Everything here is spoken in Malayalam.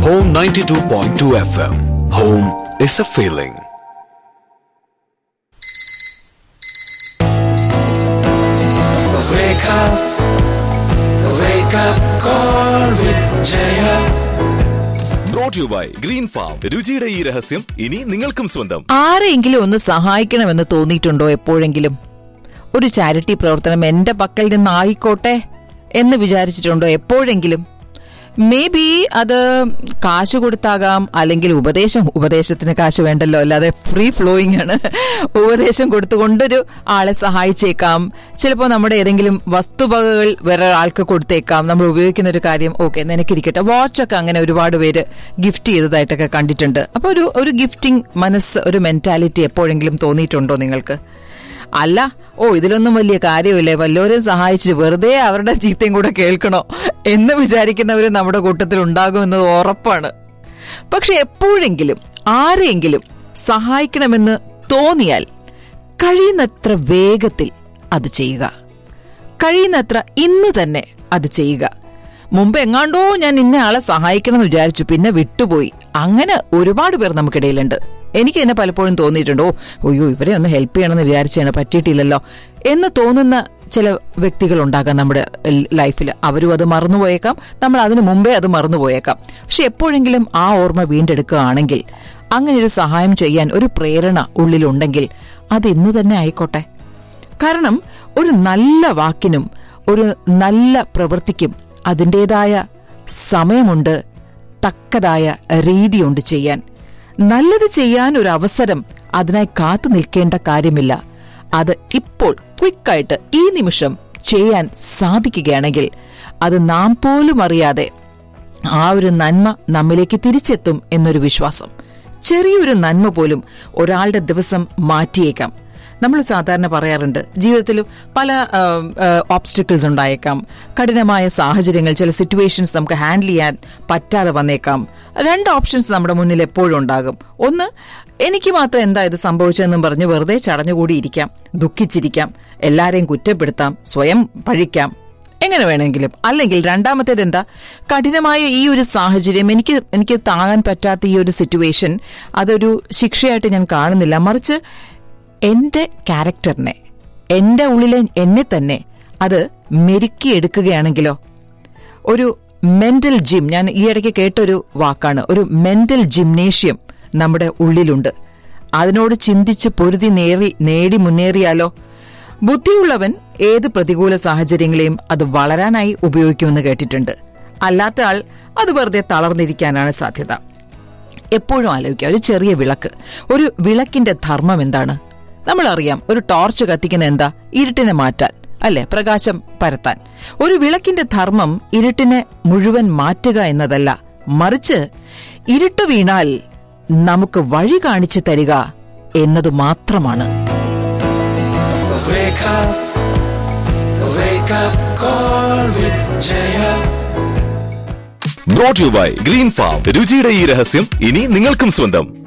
Home 92.2 FM. Home is a feeling. Wake up, wake up, call with Jaya. Brought you by Green Farm രുചിയുടെ ഈ രഹസ്യം ഇനി നിങ്ങൾക്കും സ്വന്തം ആരെങ്കിലും ഒന്ന് സഹായിക്കണമെന്ന് തോന്നിയിട്ടുണ്ടോ എപ്പോഴെങ്കിലും ഒരു ചാരിറ്റി പ്രവർത്തനം എന്റെ പക്കൽ നിന്നായിക്കോട്ടെ എന്ന് വിചാരിച്ചിട്ടുണ്ടോ എപ്പോഴെങ്കിലും മേ ബി അത് കാശ് കൊടുത്താകാം അല്ലെങ്കിൽ ഉപദേശം ഉപദേശത്തിന് കാശ് വേണ്ടല്ലോ അല്ലാതെ ഫ്രീ ഫ്ലോയിങ് ആണ് ഉപദേശം കൊടുത്തുകൊണ്ടൊരു ആളെ സഹായിച്ചേക്കാം ചിലപ്പോൾ നമ്മുടെ ഏതെങ്കിലും വസ്തുവകകൾ വേറെ ആൾക്ക് കൊടുത്തേക്കാം നമ്മൾ ഉപയോഗിക്കുന്ന ഒരു കാര്യം ഓക്കെ നിനക്കിരിക്കട്ടെ വാച്ചൊക്കെ അങ്ങനെ ഒരുപാട് പേര് ഗിഫ്റ്റ് ചെയ്തതായിട്ടൊക്കെ കണ്ടിട്ടുണ്ട് അപ്പൊ ഒരു ഒരു ഗിഫ്റ്റിംഗ് മനസ്സ് ഒരു മെന്റാലിറ്റി എപ്പോഴെങ്കിലും തോന്നിയിട്ടുണ്ടോ നിങ്ങൾക്ക് അല്ല ഓ ഇതിലൊന്നും വലിയ കാര്യമില്ലേ വല്ലവരും സഹായിച്ച് വെറുതെ അവരുടെ ചീത്തയും കൂടെ കേൾക്കണോ എന്ന് വിചാരിക്കുന്നവർ നമ്മുടെ കൂട്ടത്തിൽ ഉണ്ടാകുമെന്നത് ഉറപ്പാണ് പക്ഷെ എപ്പോഴെങ്കിലും ആരെയെങ്കിലും സഹായിക്കണമെന്ന് തോന്നിയാൽ കഴിയുന്നത്ര വേഗത്തിൽ അത് ചെയ്യുക കഴിയുന്നത്ര ഇന്ന് തന്നെ അത് ചെയ്യുക മുമ്പ് എങ്ങാണ്ടോ ഞാൻ ഇന്ന ആളെ സഹായിക്കണം എന്ന് വിചാരിച്ചു പിന്നെ വിട്ടുപോയി അങ്ങനെ ഒരുപാട് പേർ നമുക്കിടയിലുണ്ട് എനിക്ക് തന്നെ പലപ്പോഴും തോന്നിയിട്ടുണ്ട് ഓ അയ്യോ ഇവരെ ഒന്ന് ഹെൽപ്പ് ചെയ്യണമെന്ന് വിചാരിച്ചാണ് പറ്റിയിട്ടില്ലല്ലോ എന്ന് തോന്നുന്ന ചില വ്യക്തികൾ ഉണ്ടാകാം നമ്മുടെ ലൈഫിൽ അവരും അത് മറന്നുപോയേക്കാം നമ്മൾ അതിനു മുമ്പേ അത് മറന്നുപോയേക്കാം പക്ഷെ എപ്പോഴെങ്കിലും ആ ഓർമ്മ വീണ്ടെടുക്കുകയാണെങ്കിൽ അങ്ങനെ ഒരു സഹായം ചെയ്യാൻ ഒരു പ്രേരണ ഉള്ളിലുണ്ടെങ്കിൽ അത് ഇന്ന് തന്നെ ആയിക്കോട്ടെ കാരണം ഒരു നല്ല വാക്കിനും ഒരു നല്ല പ്രവൃത്തിക്കും അതിൻ്റെതായ സമയമുണ്ട് തക്കതായ രീതിയുണ്ട് ചെയ്യാൻ നല്ലത് ചെയ്യാൻ ഒരു അവസരം അതിനായി കാത്തു നിൽക്കേണ്ട കാര്യമില്ല അത് ഇപ്പോൾ ക്വിക്കായിട്ട് ഈ നിമിഷം ചെയ്യാൻ സാധിക്കുകയാണെങ്കിൽ അത് നാം പോലും അറിയാതെ ആ ഒരു നന്മ നമ്മിലേക്ക് തിരിച്ചെത്തും എന്നൊരു വിശ്വാസം ചെറിയൊരു നന്മ പോലും ഒരാളുടെ ദിവസം മാറ്റിയേക്കാം നമ്മൾ സാധാരണ പറയാറുണ്ട് ജീവിതത്തിൽ പല ഓബ്സ്റ്റിക്കിൾസ് ഉണ്ടായേക്കാം കഠിനമായ സാഹചര്യങ്ങൾ ചില സിറ്റുവേഷൻസ് നമുക്ക് ഹാൻഡിൽ ചെയ്യാൻ പറ്റാതെ വന്നേക്കാം രണ്ട് ഓപ്ഷൻസ് നമ്മുടെ മുന്നിൽ എപ്പോഴും ഉണ്ടാകും ഒന്ന് എനിക്ക് മാത്രം എന്താ ഇത് സംഭവിച്ചതെന്നും പറഞ്ഞ് വെറുതെ ചടഞ്ഞുകൂടി ഇരിക്കാം ദുഃഖിച്ചിരിക്കാം എല്ലാരെയും കുറ്റപ്പെടുത്താം സ്വയം പഴിക്കാം എങ്ങനെ വേണമെങ്കിലും അല്ലെങ്കിൽ രണ്ടാമത്തേത് എന്താ കഠിനമായ ഈ ഒരു സാഹചര്യം എനിക്ക് എനിക്ക് താങ്ങാൻ പറ്റാത്ത ഈ ഒരു സിറ്റുവേഷൻ അതൊരു ശിക്ഷയായിട്ട് ഞാൻ കാണുന്നില്ല മറിച്ച് എന്റെ ക്യാരക്ടറിനെ എന്റെ ഉള്ളിലെ എന്നെ തന്നെ അത് മെരുക്കിയെടുക്കുകയാണെങ്കിലോ ഒരു മെന്റൽ ജിം ഞാൻ ഈ ഇടയ്ക്ക് കേട്ടൊരു വാക്കാണ് ഒരു മെന്റൽ ജിംനേഷ്യം നമ്മുടെ ഉള്ളിലുണ്ട് അതിനോട് ചിന്തിച്ച് പൊരുതി നേറി നേടി മുന്നേറിയാലോ ബുദ്ധിയുള്ളവൻ ഏത് പ്രതികൂല സാഹചര്യങ്ങളെയും അത് വളരാനായി ഉപയോഗിക്കുമെന്ന് കേട്ടിട്ടുണ്ട് അല്ലാത്ത ആൾ അത് വെറുതെ തളർന്നിരിക്കാനാണ് സാധ്യത എപ്പോഴും ആലോചിക്കുക ഒരു ചെറിയ വിളക്ക് ഒരു വിളക്കിന്റെ ധർമ്മം എന്താണ് നമ്മളറിയാം ഒരു ടോർച്ച് കത്തിക്കുന്ന എന്താ ഇരുട്ടിനെ മാറ്റാൻ അല്ലെ പ്രകാശം പരത്താൻ ഒരു വിളക്കിന്റെ ധർമ്മം ഇരുട്ടിനെ മുഴുവൻ മാറ്റുക എന്നതല്ല മറിച്ച് ഇരുട്ട് വീണാൽ നമുക്ക് വഴി കാണിച്ചു തരിക എന്നത് മാത്രമാണ് Wake up, wake up, call with Jaya. Brought you by Green Farm രുചിയുടെ ഈ രഹസ്യം ഇനി നിങ്ങൾക്കും സ്വന്തം